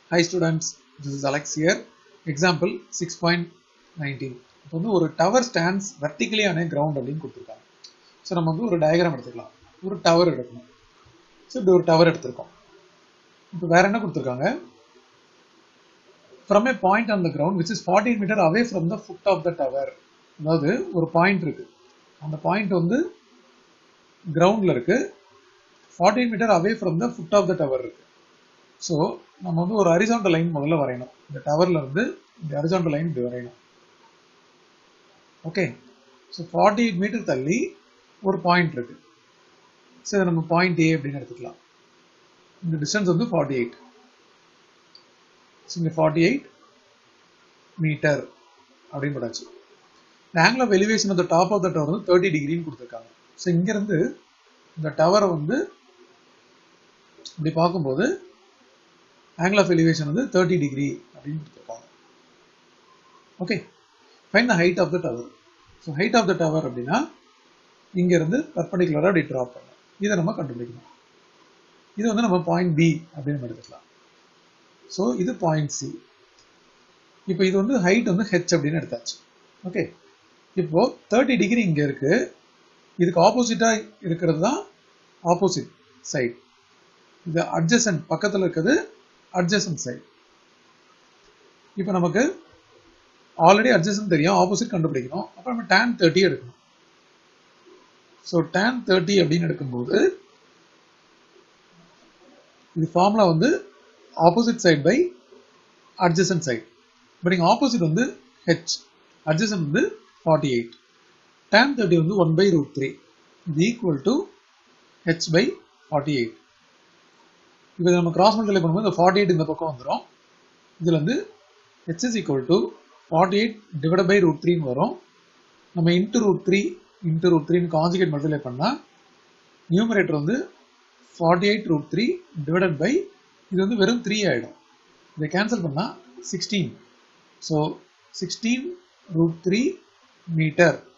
Hi students, this is Alex here. Example 6.19. இப்போ வந்து ஒரு டவர் ஸ்டாண்ட்ஸ் வெர்டிகலி ஆன கிரவுண்ட் அப்படின்னு கொடுத்துருக்காங்க ஸோ நம்ம வந்து ஒரு டயக்ராம் எடுத்துக்கலாம் ஒரு டவர் எடுக்கணும் ஸோ இப்படி ஒரு டவர் எடுத்திருக்கோம் இப்போ வேற என்ன கொடுத்துருக்காங்க from a point on the ground which is forty metre away from the foot of the tower அதாவது ஒரு பாயிண்ட் இருக்கு அந்த பாயிண்ட் வந்து கிரவுண்டில் இருக்கு forty metre away from the foot of the tower இருக்கு ஸோ நம்ம வந்து ஒரு ஹரிசாண்டல் லைன் முதல்ல வரையணும் இந்த டவர்ல இருந்து இந்த ஹரிசாண்டல் லைன் இப்படி வரையணும் okay so forty eight metre தள்ளி ஒரு பாயிண்ட் இருக்கு ஸோ இதை நம்ம பாயிண்ட் ஏ அப்படின்னு எடுத்துக்கலாம் இந்த டிஸ்டன்ஸ் வந்து ஃபார்ட்டி எயிட் ஸோ இங்கே ஃபார்ட்டி எயிட் மீட்டர் அப்படின்னு போட்டாச்சு இந்த angle of elevation of the top of the tower வந்து தேர்ட்டி டிகிரின்னு கொடுத்துருக்காங்க ஸோ இங்கேருந்து இந்த டவரை வந்து இப்படி பார்க்கும்போது ஆங்கிள் ஆஃப் எலிவேஷன் வந்து தேர்ட்டி டிகிரி அப்படின்னு கொடுத்துருக்காங்க okay fine the height of the tower so height of the tower அப்படின்னா இங்கேருந்து பர்பண்டிகுலராக அப்படி ட்ராப் பண்ணணும் இதை நம்ம கண்டுபிடிக்கணும் இது வந்து நம்ம பாயிண்ட் பி அப்படின்னு நம்ம எடுத்துக்கலாம் ஸோ இது பாயிண்ட் சி இப்போ இது வந்து ஹைட் வந்து ஹெச் அப்படின்னு எடுத்தாச்சு ஓகே இப்போ தேர்ட்டி டிகிரி இங்கே இருக்கு இதுக்கு ஆப்போசிட்டாக இருக்கிறது தான் ஆப்போசிட் சைட் இது அட்ஜசன்ட் பக்கத்தில் இருக்கிறது அட்ஜசன்ட் சைட் இப்போ நமக்கு ஆல்ரெடி அட்ஜசன்ட் தெரியும் ஆப்போசிட் கண்டுபிடிக்கணும் அப்போ நம்ம டேன் தேர்ட்டி எடுக்கணும் ஸோ டேன் தேர்ட்டி அப்படின்னு எடுக்கும்போது இது ஃபார்முலா வந்து opposite side by adjacent side but இங்கே ஆப்போசிட் வந்து ஹெச் அட்ஜசன்ட் வந்து ஃபார்ட்டி எயிட் டேன் தேர்ட்டி வந்து ஒன் பை ரூட் த்ரீ இது equal to H by forty eight இப்போ நம்ம கிராஸ் மல்டிப்ளை பண்ணும்போது இந்த ஃபார்ட்டி எயிட் இந்த பக்கம் வந்துடும் இதில் வந்து H is equal to forty eight divide by root த்ரீன்னு வரும் நம்ம into root three into root த்ரீன்னு கான்ஜுகேட் மல்டிப்ளை பண்ணால் நியூமரேட்டர் வந்து forty eight root three divided by இது வந்து வெறும் த்ரீ ஆகிடும் இதை கேன்சல் பண்ணால் sixteen so sixteen root three metre